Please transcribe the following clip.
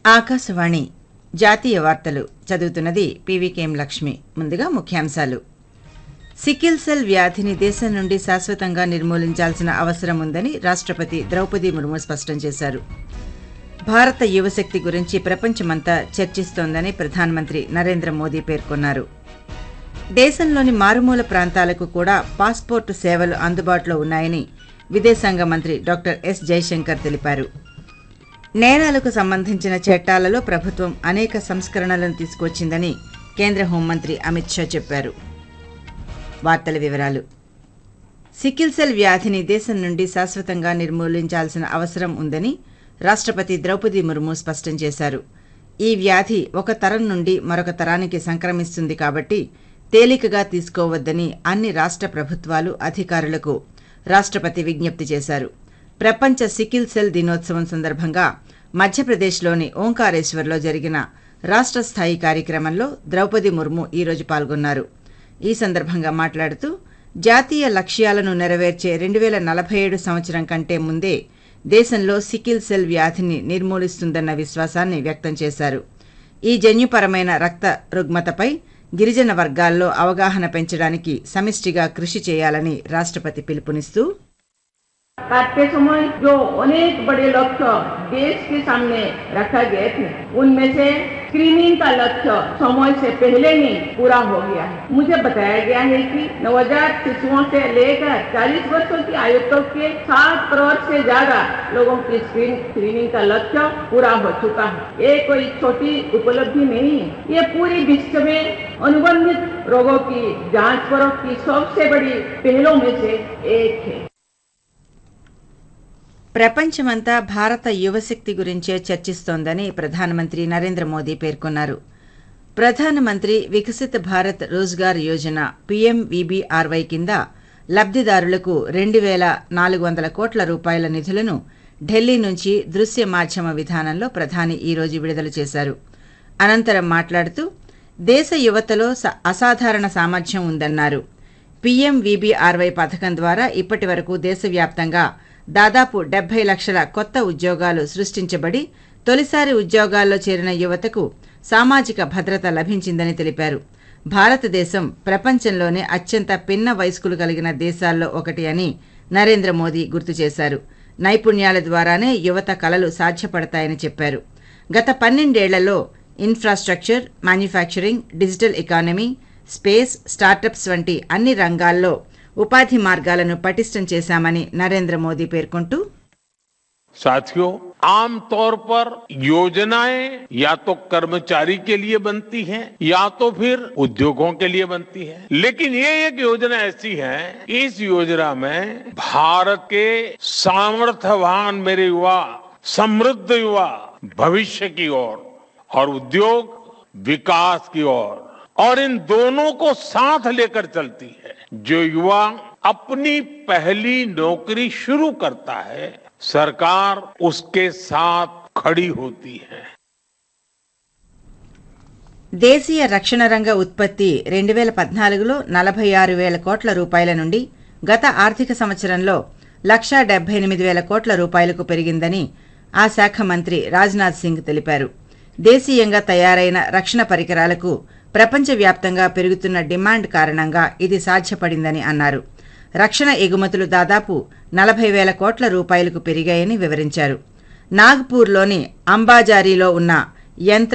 ఆకాశవాణి జాతీయ వార్తలు చదువుతున్నది పీవీకేఎం లక్ష్మి ముందుగా ముఖ్యాంశాలు సికిల్ సెల్ వ్యాధిని దేశం నుండి శాశ్వతంగా నిర్మూలించాల్సిన అవసరం ఉందని రాష్ట్రపతి ద్రౌపది ముర్ము స్పష్టం చేశారు భారత యువశక్తి గురించి ప్రపంచమంతా చర్చిస్తోందని ప్రధానమంత్రి నరేంద్ర మోదీ పేర్కొన్నారు దేశంలోని మారుమూల ప్రాంతాలకు కూడా పాస్పోర్టు సేవలు అందుబాటులో ఉన్నాయని విదేశాంగ మంత్రి డాక్టర్ ఎస్ జైశంకర్ తెలిపారు నేరాలకు సంబంధించిన చట్టాలలో ప్రభుత్వం అనేక సంస్కరణలను తీసుకొచ్చిందని కేంద్ర హోంమంత్రి అమిత్ షా చెప్పారు వార్తల వివరాలు సికిల్ సెల్ వ్యాధిని దేశం నుండి శాశ్వతంగా నిర్మూలించాల్సిన అవసరం ఉందని రాష్ట్రపతి ద్రౌపది ముర్ము స్పష్టం చేశారు ఈ వ్యాధి ఒక తరం నుండి మరొక తరానికి సంక్రమిస్తుంది కాబట్టి తేలికగా తీసుకోవద్దని అన్ని రాష్ట్ర ప్రభుత్వాలు అధికారులకు రాష్ట్రపతి విజ్ఞప్తి చేశారు ప్రపంచ సికిల్ సెల్ దినోత్సవం సందర్భంగా మధ్యప్రదేశ్లోని ఓంకారేశ్వర్లో జరిగిన రాష్ట్ర స్థాయి కార్యక్రమంలో ద్రౌపది ముర్ము ఈరోజు పాల్గొన్నారు ఈ సందర్భంగా మాట్లాడుతూ జాతీయ లక్ష్యాలను నెరవేర్చే రెండు వేల నలభై ఏడు సంవత్సరం కంటే ముందే దేశంలో సికిల్ సెల్ వ్యాధిని నిర్మూలిస్తుందన్న విశ్వాసాన్ని వ్యక్తం చేశారు ఈ జన్యుపరమైన రక్త రుగ్మతపై గిరిజన వర్గాల్లో అవగాహన పెంచడానికి సమిష్టిగా కృషి చేయాలని రాష్ట్రపతి పిలుపునిస్తూ काटते समय जो अनेक बड़े लक्ष्य देश के सामने रखा गए थे उनमें से स्क्रीनिंग का लक्ष्य समय से पहले ही पूरा हो गया है मुझे बताया गया है कि नवजात शिशुओं से लेकर 40 वर्षों की आयु तक के सात करोड़ से ज्यादा लोगों की स्क्रीन स्क्रीनिंग का लक्ष्य पूरा हो चुका है ये कोई छोटी उपलब्धि नहीं है ये पूरी विश्व में अनुबंधित रोगों की जांच परख की सबसे बड़ी पहलों में से एक है ప్రపంచమంతా భారత యువశక్తి గురించే చర్చిస్తోందని ప్రధానమంత్రి నరేంద్ర మోదీ పేర్కొన్నారు ప్రధానమంత్రి వికసిత భారత్ రోజ్గార్ యోజన పీఎంవీబీఆర్వై కింద లబ్దిదారులకు రెండు వేల నాలుగు వందల కోట్ల రూపాయల నిధులను ఢిల్లీ నుంచి దృశ్య మాధ్యమ విధానంలో ప్రధాని ఈరోజు విడుదల చేశారు అనంతరం మాట్లాడుతూ దేశ యువతలో స- అసాధారణ సామర్థ్యం ఉందన్నారు పీఎంవీబీఆర్వై పథకం ద్వారా ఇప్పటి వరకు దేశవ్యాప్తంగా దాదాపు డెబ్బై లక్షల కొత్త ఉద్యోగాలు సృష్టించబడి తొలిసారి ఉద్యోగాల్లో చేరిన యువతకు సామాజిక భద్రత లభించిందని తెలిపారు భారతదేశం ప్రపంచంలోనే అత్యంత పిన్న వయస్కులు కలిగిన దేశాల్లో ఒకటి అని నరేంద్ర మోదీ గుర్తు చేశారు నైపుణ్యాల ద్వారానే యువత కలలు సాధ్యపడతాయని చెప్పారు గత పన్నెండేళ్లలో infrastructure manufacturing digital economy space startups వంటి అన్ని రంగాల్లో ఉపాధి మార్గాలను పటిష్టం చేశామని నరేంద్ర మోదీ పేర్కొంటూ साथियों आमतौर पर योजनाएं या तो कर्मचारी के लिए बनती हैं या तो फिर उद्योगों के लिए बनती है लेकिन ये एक योजना ऐसी है इस योजना में भारत के सामर्थ्यवान मेरे युवा समृद्ध युवा भविष्य की ओर और उद्योग विकास की ओर और इन दोनों को साथ लेकर चलती है जो युवा अपनी पहली नौकरी शुरू करता है सरकार उसके साथ खड़ी होती है దేశీయ రక్షణ రంగ ఉత్పత్తి రెండు వేల పద్నాలుగులో నలభై ఆరు వేల కోట్ల రూపాయల నుండి గత ఆర్థిక సంవత్సరంలో లక్షా డెబ్బై ఎనిమిది వేల కోట్ల రూపాయలకు పెరిగిందని ఆ శాఖ మంత్రి రాజ్నాథ్ సింగ్ తెలిపారు దేశీయంగా తయారైన రక్షణ పరికరాలకు ప్రపంచవ్యాప్తంగా పెరుగుతున్న డిమాండ్ కారణంగా ఇది సాధ్యపడిందని అన్నారు రక్షణ ఎగుమతులు దాదాపు నలభై వేల కోట్ల రూపాయలకు పెరిగాయని వివరించారు నాగ్పూర్లోని అంబాజారీలో ఉన్న యంత్ర